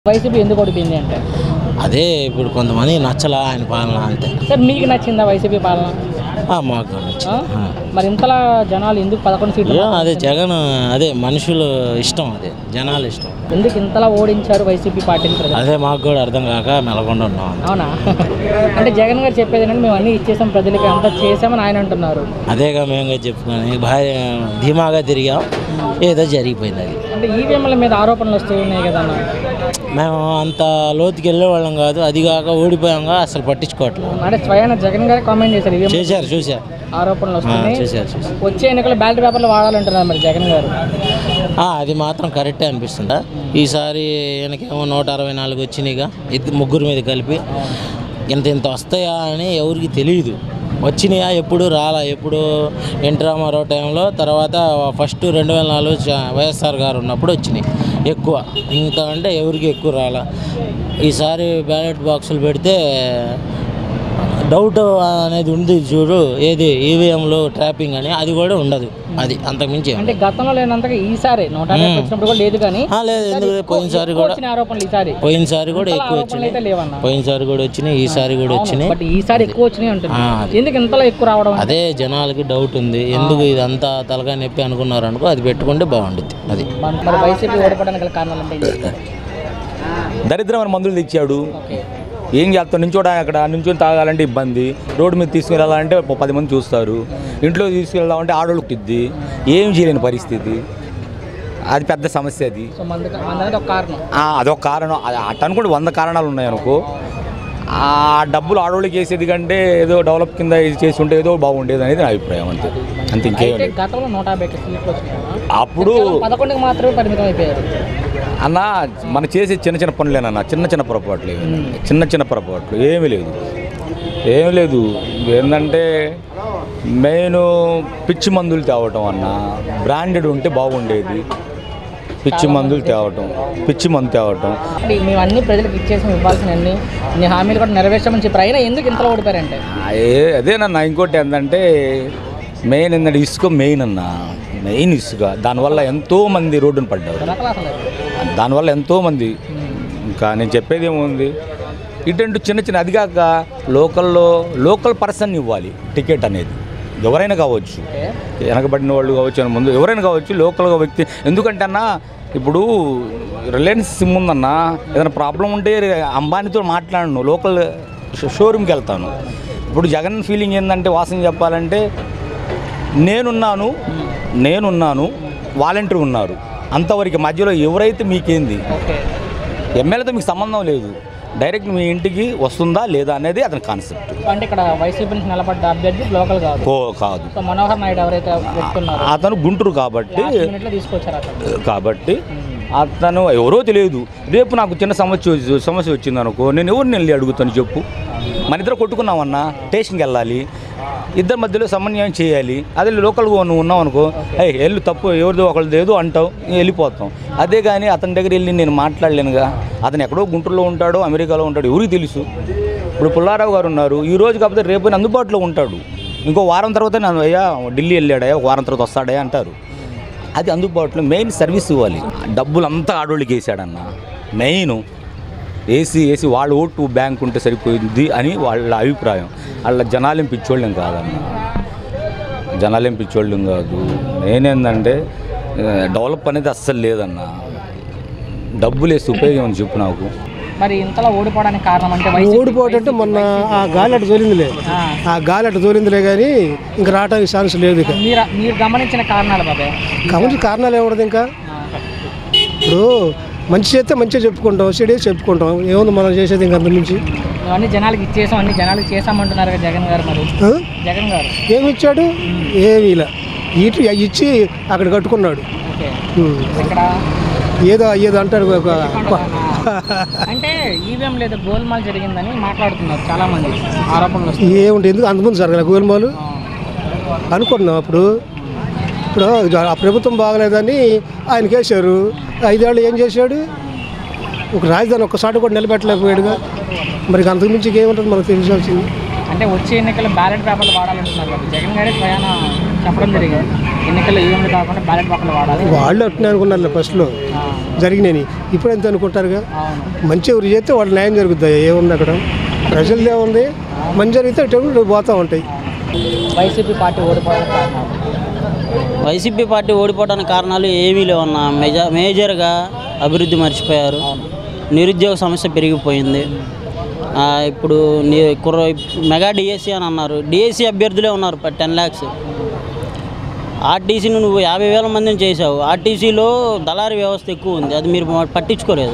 YCP ఎందుకు ఓడిపోయింది అంటే అదే ఇప్పుడు కొంతమంది నచ్చలా ఆయన పాలన అంతే సార్ మీకు నచ్చిందా వైసీపీ పాలన ఆ, మాకు నచ్చ ఆ? మరి ఇంతలా జనాలు ఎందుకు పదకొండు సీట్లు ఏం అదే జగన్ అదే మనుషులు ఇష్టం అదే జనాలు ఇష్టం ఎందుకు ఇంతలా ఓడించారు వైసీపీ పార్టీని ప్రజలు అదే మాకు కూడా అర్థం కాక మెలకుండా ఉన్నాం అంతే. అవునా అంటే జగన్ గారు చెప్పేది ఏంటంటే మేము అన్ని ఇచ్చేసాం ప్రజలకి అంతా చేసామని ఆయన అంటున్నారు అదేగా మేము చెప్పుకొని భారీ ధీమాగా తిరిగాం ఏదో జరిగిపోయింది అది అంటే ఈవీఎంల మీద ఆరోపణలు వస్తూ ఉన్నాయి కదా అన్న. మేము అంత లోతుకి వెళ్ళేవాళ్ళం కాదు అది కాక ఓడిపోయాంగా అసలు పట్టించుకోవట్లేదు అంటే స్వయాన జగన్ గారే కామెంట్ చేశారు ఈవీఎం చేశారు చూశారు ఆరోపణలు ఆ, వస్తున్నాయి చూశారు చూశారు వచ్చే ఎన్నికలు బ్యాలెట్ పేపర్లు వాడాలంటున్నారు మరి జగన్ గారు ఆ, అది మాత్రం కరెక్టే అనిపిస్తుందా ఈసారి ఈయనకేమో నూట అరవై నాలుగు వచ్చినాయిగా ఇద్దరు ముగ్గురు మీద కలిపి ఇంత ఇంత వస్తాయా అని ఎవరికి తెలియదు వచ్చినాయా ఎప్పుడు రాలా ఎప్పుడు ఎన్టీ రామారావు టైంలో తర్వాత ఫస్ట్ రెండు వేల నాలుగు చ- వైఎస్ఆర్ గారు ఉన్నప్పుడు వచ్చినాయి ఎక్కువ ఇంకా అంటే ఎవరికి ఎక్కువ రాలా ఈసారి బ్యాలెట్ బాక్సులు పెడితే డౌట్ అనేది ఉంది చూడు ఏది ఈవీఎంలో ట్రాపింగ్ అని అది కూడా ఉండదు అది అంతకుమించి ఏం అంటే గతంలో లేనంతగా ఈసారి నూట యాభై వచ్చినప్పుడు కూడా లేదు కానీ ఆ, లేదు ఎందుకు పోయినసారి ఎక్కువ కూడా వచ్చిన ఆరోపణలు ఈసారి పోయినసారి కూడా ఎక్కువ ఆరోపణలు అయితే వచ్చినాయి లేవన్న పోయినసారి కూడా వచ్చినాయి ఈసారి కూడా వచ్చినాయి బట్ ఈసారి ఎక్కువ వచ్చినాయి ఉంటుంది ఆ, అది. ఎందుకు ఇంతలో ఎక్కువ రావడం అదే జనాలకి డౌట్ ఉంది ఎందుకు ఇదంతా తలగా నొప్పి అనుకున్నారు అనుకో అది పెట్టుకుంటే బాగుంటుంది అది మన- మరి వైసీపీ ఓడిపోవడానికి గల కారణాలు అంటే దరిద్రమైన మందులు తెచ్చాడు ఓకే ఏం చేస్తాం నించోడా అక్కడ నించొని తాగాలంటే ఇబ్బంది రోడ్డు మీద తీసుకెళ్ళాలంటే ఒక పది మంది చూస్తారు ఇంట్లో తీసుకెళ్దామంటే ఆడోళ్ళు కుట్టిద్ది ఏం చేయలేని పరిస్థితి అది పెద్ద సమస్య అది సో మంది మంది ఒక కారణం ఆ, అదొక కారణం అది అట్ట అనుకుంటే వంద కారణాలు ఉన్నాయి అనుకో ఆ డబ్బులు ఆడోళ్ళకి వేసేది కంటే ఏదో డెవలప్ కింద ఇది చేసి ఉంటే ఏదో బాగుండేది అనేది నా అభిప్రాయం అంతే అంతే ఇంకేం అయితే లేదు గతంలో నూట యాభై సీట్లు వచ్చినాయి అప్పుడు పదకొండుకి మాత్రమే పరిమితం అయిపోయారు అన్న మనం చేసే చిన్న చిన్న పనులేనన్న చిన్న చిన్న పొరపాట్లు ఇవి. చిన్న చిన్న పొరపాట్లు ఏమీ లేదు ఏమీ లేదు ఏంటంటే మెయిన్ పిచ్చి మందులు తేవటం అన్న బ్రాండెడ్ ఉంటే బాగుండేది పిచ్చి మందులు తేవటం పిచ్చి మందు తేవటం అంటే మేము అన్ని ప్రజలకు ఇచ్చేసాం ఇవ్వాల్సిన అన్ని అన్ని హామీలు కూడా నెరవేర్చామని చెప్పారు అయినా ఎందుకు ఇంతలో ఓడిపోయారంటే ఏ అదేనన్న ఇంకోటి ఏంటంటే మెయిన్ ఏంటంటే ఇసుక మెయిన్ అన్న మెయిన్ ఇసుక దానివల్ల ఎంతోమంది రోడ్డున పడ్డారు రకాల అసలు దానివల్ల ఎంతోమంది ఇంకా నేను చెప్పేది ఏముంది ఇటువంటి చిన్న చిన్న అది కాక లోకల్లో లోకల్ పర్సన్ ఇవ్వాలి టికెట్ అనేది ఎవరైనా కావచ్చు ఓకే వెనకబడిన వాళ్ళు కావచ్చు అని ముందు ఎవరైనా కావచ్చు లోకల్గా వ్యక్తి ఎందుకంటే అన్న ఇప్పుడు రిలయన్స్ సిమ్ ఉందన్న ఏదైనా ప్రాబ్లం ఉంటే అంబానీతో మాట్లాడను లోకల్ షో- షోరూమ్కి వెళ్తాను ఇప్పుడు జగన్ ఫీలింగ్ ఏంటంటే వాసన చెప్పాలంటే నేనున్నాను నేనున్నాను వాలంటీర్ ఉన్నారు అంతవరకు మధ్యలో ఎవరైతే మీకేంది ఓకే ఎమ్మెల్యేతో మీకు సంబంధం లేదు డైరెక్ట్ మీ ఇంటికి వస్తుందా లేదా అనేది అతని కాన్సెప్ట్ అంటే ఇక్కడ వైసీపీ నుంచి నిలబడ్డ అభ్యర్థి లోకల్ కాదు ఓ కాదు సో మనోహర్ నాయుడు ఎవరైతే వ్యక్తున్నారో అతను గుంటూరు కాబట్టి లాస్ట్ మినిట్లో తీసుకొచ్చారు అక్కడ కాబట్టి అతను ఎవరో తెలియదు రేపు నాకు చిన్న సమస్య వచ్చి- సమస్య వచ్చింది అనుకో నేను ఎవరిని వెళ్ళి అడుగుతాను చెప్పు మన ఇద్దరు కొట్టుకున్నామన్నా స్టేషన్కి వెళ్ళాలి ఇద్దరి మధ్యలో సమన్వయం చేయాలి అదే లోకల్గా నువ్వు ఉన్నావు అనుకో అయ్యి వెళ్ళు తప్పు ఎవరిదో ఒకరిది ఏదో అంటావు వెళ్ళిపోతాం అదే కానీ అతని దగ్గర వెళ్ళి నేను మాట్లాడలేనుగా అతను ఎక్కడో గుంటూరులో ఉంటాడో అమెరికాలో ఉంటాడు ఎవరికి తెలుసు ఇప్పుడు పుల్లారావు గారు ఉన్నారు ఈ రోజు కాకపోతే రేపు ఆయన అందుబాటులో ఉంటాడు ఇంకో వారం తర్వాత నన్ను అయ్యా ఢిల్లీ వెళ్ళాడయ్యా ఒక వారం తర్వాత వస్తాడయ్యా అంటారు అది అందుబాటులో మెయిన్ సర్వీస్ ఇవ్వాలి డబ్బులు అంతా ఆడోళ్ళకి వేసాడన్న మెయిన్ ఏసీ ఏసీ వాళ్ళ ఓటు బ్యాంక్ ఉంటే సరిపోయింది అని వాళ్ళ అభిప్రాయం వాళ్ళ జనాలేం పిచ్చోళ్ళేం కాదన్న జనాలేం పిచ్చోళ్ళేం కాదు నేనేందంటే ఆ, డెవలప్ అనేది అస్సలు లేదన్న డబ్బులు వేసి ఉపయోగం అని చెప్పు నాకు మరి ఇంతలో ఓడిపోవడానికి కారణం అంటే వైసీపీ ఓడిపోవటంటే మొన్న ఆ గాలి అటు తోలిందిలే ఆ, ఆ గాలి అటు తోలిందిలే కానీ ఇంకా రావడానికి ఛాన్స్ లేదు ఇక మీరు మీరు గమనించిన కారణాలు బాబాయ్ కాబట్టి కారణాలు ఏముండదు ఇంకా ఇప్పుడు మంచి చేస్తే మంచిగా చెప్పుకుంటాం చెడే చెప్పుకుంటాం ఏముంది మనం చేసేది ఇంకా అంతకుమించి మేము అన్ని జనాలకి ఇచ్చేసాం అన్ని జనాలకి చేసామంటున్నారు కదా జగన్ గారు మరి ఆ? జగన్ గారు ఏమి ఇచ్చాడు ఏమి ఇలా ఇటు ఇచ్చి అక్కడ కట్టుకున్నాడు ఓకే ఉం. ఇక్కడ ఏదో ఏదో అంటాడు ఒక అంటే ఈవీఎం లేదా గోల్మాల్ జరిగిందని మాట్లాడుతున్నారు చాలా మంది ఆరోపణలు వస్తున్నాయి ఏముంటుంది ఎందుకు అంతమంది జరగల గోల్మాలు అనుకున్నాం అప్పుడు ఇప్పుడు ఆ ప్రభుత్వం బాగలేదని ఆయన కేసారు ఐదేళ్ళు ఏం చేశాడు ఒక రాజధాని ఒక్కసారి కూడా నిలబెట్టలేకపోయాడుగా మరి అంతకుమించి ఏముంటుంది మనకు తెలిసాల్సింది అంటే వచ్చే ఎన్నికల్లో బ్యాలెట్ పేపర్లు వాడాలంటున్నారు కదా జగన్ గారే స్వయాన చెప్పడం జరిగింది ఎన్నికల్లో ఈవీఎంలు కాకుండా బ్యాలెట్ పేపర్లు వాడాలి వాళ్ళు అట్నే అనుకున్నారు ఫస్ట్లో ఆ, జరిగినాయి ఇప్పుడు ఎంత అనుకుంటారుగా అవును మంచి ఎవరు చేస్తే వాళ్ళు న్యాయం జరుగుతుంది ఏముంది అక్కడ ప్రజలు ఏముంది మంచి జరిగితే అటు పోతూ ఉంటాయి వైసీపీ పార్టీ ఓడిపోవడానికి కారణాలు వైసీపీ పార్టీ ఓడిపోవడానికి కారణాలు ఏమీ లేవన్న మెజా మేజర్గా అభివృద్ధి మర్చిపోయారు నిరుద్యోగ సమస్య పెరిగిపోయింది ఆ, ఇప్పుడు ని- కుర్ర మెగా డిఎస్సి అని అన్నారు డిఎస్సి అభ్యర్థులే ఉన్నారు టెన్ ల్యాక్స్ ఆర్టీసీని నువ్వు యాభై వేల మందిని చేసావు ఆర్టీసీలో దళారీ వ్యవస్థ ఎక్కువ ఉంది అది మీరు పట్టించుకోలేదు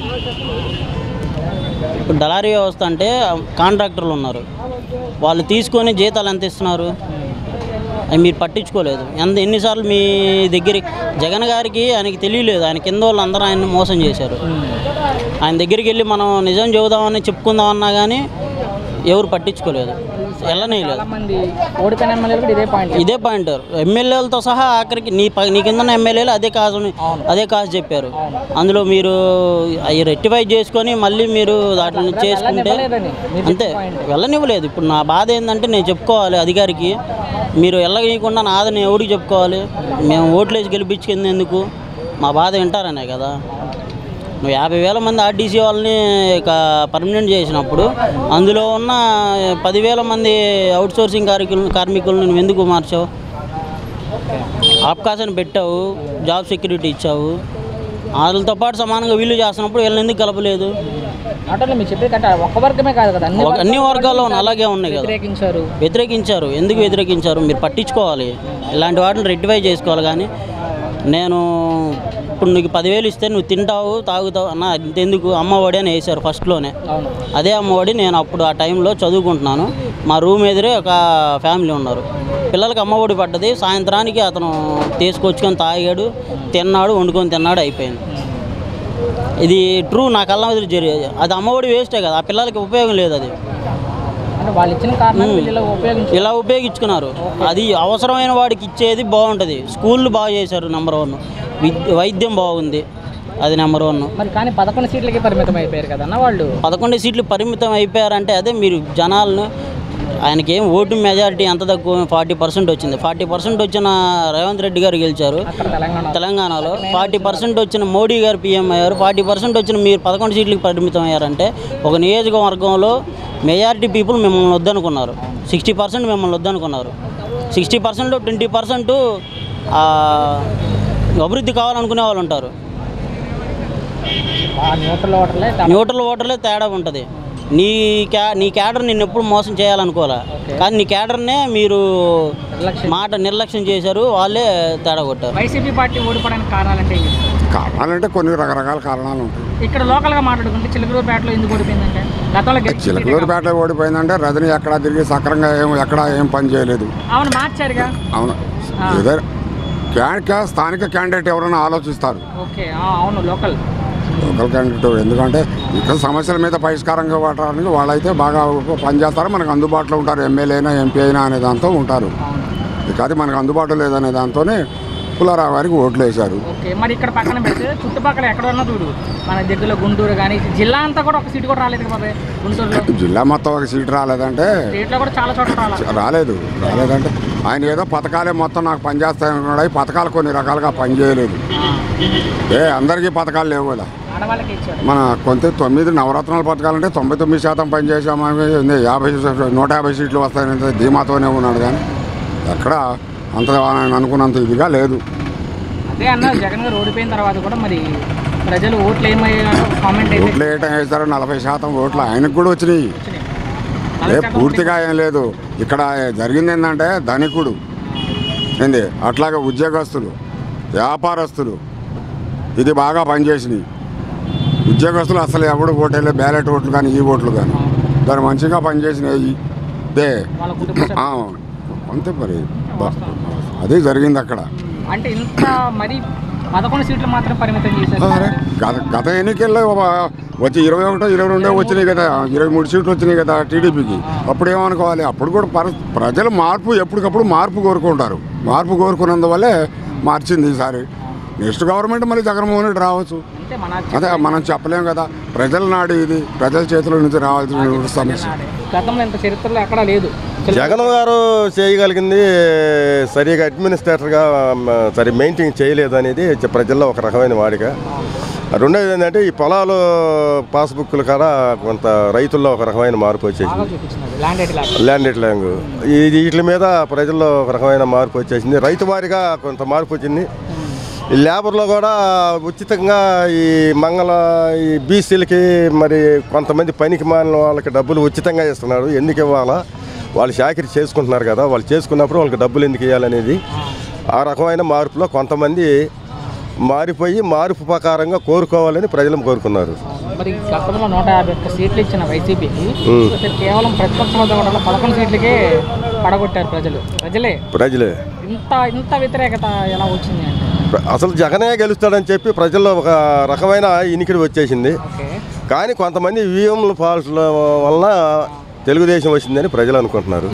ఇప్పుడు దళారీ వ్యవస్థ అంటే కాంట్రాక్టర్లు ఉన్నారు వాళ్ళు తీసుకొని జీతాలు ఎంత ఇస్తున్నారు అవి మీరు పట్టించుకోలేదు ఎంత ఎన్నిసార్లు మీ దగ్గర జగన్ గారికి ఆయనకి తెలియలేదు ఆయన కింద వాళ్ళు అందరూ ఆయన్ని మోసం చేశారు ఆయన దగ్గరికి వెళ్ళి మనం నిజం చెబుదామని చెప్పుకుందామన్నా కానీ ఎవరు పట్టించుకోలేదు వెళ్ళనేయలేదు చాలా మంది ఓడిపోయిన ఎమ్మెల్యేలు కూడా ఇదే పాయింట్ ఇదే పాయింట్ ఎమ్మెల్యేలతో సహా ఆఖరికి నీ ప- నీ కింద ఉన్న ఎమ్మెల్యేలు అదే కాజు అదే కాజు చెప్పారు అందులో మీరు అవి రెక్టిఫై చేసుకొని మళ్ళీ మీరు వాటిని చేసుకుంటే వెళ్ళనివ్వలేదని మీరు అంతే వెళ్ళనివ్వలేదు ఇప్పుడు నా బాధ ఏంటంటే నేను చెప్పుకోవాలి అధికారికి మీరు వెళ్ళనీయకుండా నా ఆదని ఎవరికి చెప్పుకోవాలి మేము ఓట్లేసి గెలిపించుకుంది ఎందుకు మా బాధ వింటారనే కదా నువ్వు యాభై వేల మంది ఆర్టీసీ వాళ్ళని ఇక పర్మనెంట్ చేసినప్పుడు అందులో ఉన్న పదివేల మంది అవుట్ సోర్సింగ్ కార్మికులు కార్మికులను నువ్వు ఎందుకు మార్చావు ఆప్కాసాన్ని పెట్టావు జాబ్ సెక్యూరిటీ ఇచ్చావు వాళ్ళతో పాటు సమానంగా వీళ్ళు చేస్తున్నప్పుడు వీళ్ళని ఎందుకు కలపలేదు అంటే మీరు చెప్పే కంటే ఒక్క వర్గమే కాదు కదా అన్ని ఒక- అన్ని వర్గాల్లో ఉన్న అలాగే ఉన్నాయి కదా వ్యతిరేకించారు వ్యతిరేకించారు ఎందుకు వ్యతిరేకించారు మీరు పట్టించుకోవాలి ఇలాంటి వాటిని రెక్టిఫై చేసుకోవాలి కానీ నేను ఇప్పుడు నీకు పదివేలు ఇస్తే నువ్వు తింటావు తాగుతావు అన్న ఇంతెందుకు అమ్మఒడి అని వేశారు ఫస్ట్లోనే అవును అదే అమ్మఒడి నేను అప్పుడు ఆ టైంలో చదువుకుంటున్నాను మా రూమ్ ఎదురే ఒక ఫ్యామిలీ ఉన్నారు పిల్లలకి అమ్మఒడి పడ్డది సాయంత్రానికి అతను తీసుకొచ్చుకొని తాగాడు తిన్నాడు వండుకొని తిన్నాడు అయిపోయింది ఇది ట్రూ నా కళ్ళ ఎదురు జరిగేది అది అమ్మఒడి వేస్టే కదా ఆ పిల్లలకి ఉపయోగం లేదు అది అంటే వాళ్ళు ఇచ్చిన కారణాలు వీళ్ళు ఇలా ఉపయోగించారు ఇలా ఉపయోగించుకున్నారు అది అవసరమైన వాడికి ఇచ్చేది బాగుంటుంది స్కూళ్ళు బాగా చేశారు నెంబర్ వన్ విద్య వైద్యం బాగుంది అది నెంబర్ వన్ మరి కానీ పదకొండు సీట్లకి పరిమితం అయిపోయారు కదన్న వాళ్ళు పదకొండు సీట్లు పరిమితం అయిపోయారంటే అదే మీరు జనాలను ఆయనకి ఏం ఓటు మెజారిటీ ఎంత తక్కువ ఫార్టీ పర్సెంట్ వచ్చింది ఫార్టీ పర్సెంట్ వచ్చిన రేవంత్ రెడ్డి గారు గెలిచారు అక్కడ తెలంగాణ తెలంగాణలో ఫార్టీ పర్సెంట్ వచ్చిన మోడీ గారు పీఎం అయ్యారు ఫార్టీ పర్సెంట్ వచ్చిన మీరు పదకొండు సీట్లకు పరిమితం అయ్యారంటే ఒక నియోజకవర్గంలో మెజారిటీ పీపుల్ మిమ్మల్ని వద్దనుకున్నారు సిక్స్టీ పర్సెంట్ మిమ్మల్ని వద్దనుకున్నారు సిక్స్టీ పర్సెంట్ ట్వంటీ పర్సెంట్ అభివృద్ధి కావాలనుకునే వాళ్ళు ఉంటారు ఆ న్యూట్రల్ ఓటర్లే న్యూట్రల్ ఓటర్లే తేడా ఉంటుంది నీ క్యా నీ క్యాడర్ నిన్ను ఎప్పుడు మోసం చేయాలనుకోలే కానీ నీ క్యాడర్నే మీరు నిర్లక్ష్యం మాట నిర్లక్ష్యం చేశారు వాళ్ళే తేడా కొట్టారు వైసీపీ పార్టీ ఓడిపోవడానికి కారణాలంటే ఏంటి? కారణాలంటే కొన్ని రకరకాల కారణాలు ఉంటాయి ఇక్కడ లోకల్గా మాట్లాడుకుంటే చిలకలూరుపేటలో ఎందుకు ఓడిపోయిందంటే గతంలో గెలిచిన సీటే చిలకలూరుపేట ఓడిపోయిందంటే రజని ఎక్కడ తిరిగి సక్రంగా ఏం ఎక్కడ ఏం పని చేయలేదు కాదు. అవును మార్చారుగా అవును ఆ. ఏదో క్యాండిడేట్ స్థానిక క్యాండిడేట్ ఎవరైనా ఆలోచిస్తారు ఓకే ఆ, అవును లోకల్ లోకల్ క్యాండిడేట్ ఎందుకంటే ఇక్కడ సమస్యల మీద పరిష్కారం ఇవ్వడానికి వాళ్ళైతే బాగా పనిచేస్తారు మనకు అందుబాటులో ఉంటారు ఎమ్మెల్యే అయినా ఎంపీ అయినా అనే దాంతో ఉంటారు ఇక అది మనకు అందుబాటులో లేదనే దాంతోనే పుల్లారావు గారికి ఓట్లు వేశారు ఓకే మరి ఇక్కడ పక్కన పెడితే చుట్టుపక్కల ఎక్కడ ఉన్నా చూడు మన దగ్గరలో గుంటూరు కానీ జిల్లా అంతా కూడా ఒక సీటు కూడా రాలేదు కదా బాబాయ్ గుంటూరులో జిల్లా మొత్తం ఒక సీట్ రాలేదంటే స్టేట్లో కూడా చాలా చోట్ల రాలేదు రాలేదు రాలేదంటే ఆయన ఏదో పథకాలే మొత్తం నాకు పనిచేస్తాయనుకున్నాడు అవి పథకాలు కొన్ని రకాలుగా పనిచేయలేదు ఏ అందరికీ పథకాలు లేవు కదా ఆడవాళ్ళకి ఇచ్చారు మన కొంత తొమ్మిది నవరత్నాల పథకాలు అంటే తొంభై తొమ్మిది శాతం పనిచేసామని ఉంది. యాభై శాతం- నూట యాభై సీట్లు వస్తాయని ధీమాతోనే ఉన్నాడు కానీ ఎక్కడ అంత ఆయన అనుకున్నంత ఇదిగా లేదు అదే అన్న జగన్ గారు ఓడిపోయిన తర్వాత కూడా మరి ప్రజలు ఓట్లు ఏమయ్యారో కామెంట్ అయితే ఓట్లు వేయటం వేస్తారు నలభై శాతం ఓట్లు ఆయనకు కూడా వచ్చినాయి వచ్చినాయి. ఏ నలభై శాతం పూర్తిగా ఏం లేదు ఇక్కడ జరిగింది ఏంటంటే ధనికుడు ఏంది అట్లాగే ఉద్యోగస్తులు వ్యాపారస్తులు ఇది బాగా పనిచేసినాయి ఉద్యోగస్తులు అసలు ఎవడు ఓటేలే బ్యాలెట్ ఓట్లు కానీ ఈ ఓట్లు కానీ దాన్ని మంచిగా పనిచేసినాయి దే వాళ్ళ కుటుంబ సభ్యులు. ఆ, అంతే మరి బా- అదే జరిగింది అక్కడ అంటే ఇంత మరి పదకొండు సీట్లు మాత్రం పరిమితం చేశారు అరే, గత గత ఎన్నికల్లో ఒక- వచ్చి ఇరవై ఒకటో ఇరవై రెండో వచ్చినాయి కదా ఇరవై మూడు సీట్లు వచ్చినాయి కదా టీడీపీకి అప్పుడు ఏమనుకోవాలి అప్పుడు కూడా పర ప్రజలు మార్పు ఎప్పటికప్పుడు మార్పు కోరుకుంటారు మార్పు కోరుకున్నందువల్లే మార్చింది ఈసారి నెక్స్ట్ గవర్నమెంట్ మళ్ళీ జగన్మోహన్ రెడ్డి రావచ్చు అంటే మన అదే మనం చెప్పలేం కదా ప్రజల నాడు ఇది ప్రజల చేతిలో నుంచి రావాల్సిన సమస్య గతంలో ఇంత చరిత్రలో ఎక్కడా లేదు జగన్ గారు చేయగలిగింది సరిగా అడ్మినిస్ట్రేటర్గా మ, సరి మెయింటైన్ చేయలేదు అనేది చ- ప్రజల్లో ఒక రకమైన వాడిక రెండోది ఏంటంటే ఈ పొలాలు పాస్బుక్లు కాడ కొంత రైతుల్లో ఒక రకమైన మార్పు వచ్చేసింది బాగా చూపించినది ల్యాండ్ ఎయిట్ ల్యాక్ ల్యాండ్ ఎట్ ల్యాంగ్ ఇది వీటి మీద ప్రజల్లో ఒక రకమైన మార్పు వచ్చేసింది రైతు వారిగా కొంత మార్పు వచ్చింది ఈ లేబర్లో కూడా ఉచితంగా ఈ మంగళ ఈ బీసీలకి మరి కొంతమంది పనికి మాలిన వాళ్ళకి డబ్బులు ఉచితంగా ఇస్తున్నాడు ఎందుకు ఇవ్వాలా వాళ్ళు చాకరీ చేసుకుంటున్నారు కదా వాళ్ళు చేసుకున్నప్పుడు వాళ్ళకి డబ్బులు ఎందుకు ఇవ్వాలనేది ఆ రకమైన మార్పులో కొంతమంది మారిపోయి మార్పు ప్రకారంగా కోరుకోవాలని ప్రజలు కోరుకున్నారు మరి గతంలో నూట యాభై ఒక్క సీట్లు ఇచ్చిన వైసీపీకి అసలు కేవలం ప్రతిపక్ష హోదా కూడా పదకొండు సీట్లకే పడగొట్టారు ప్రజలు ప్రజలే ప్రజలే ఇంత ఇంత వ్యతిరేకత ఎలా వచ్చింది అంటే అసలు జగనే గెలుస్తాడని చెప్పి ప్రజల్లో ఒక రకమైన ఇనికిడి వచ్చేసింది ఓకే కానీ కొంతమంది ఈవీఎంల ఫాల్ట్ల వలన తెలుగుదేశం వచ్చిందని ప్రజలు అనుకుంటున్నారు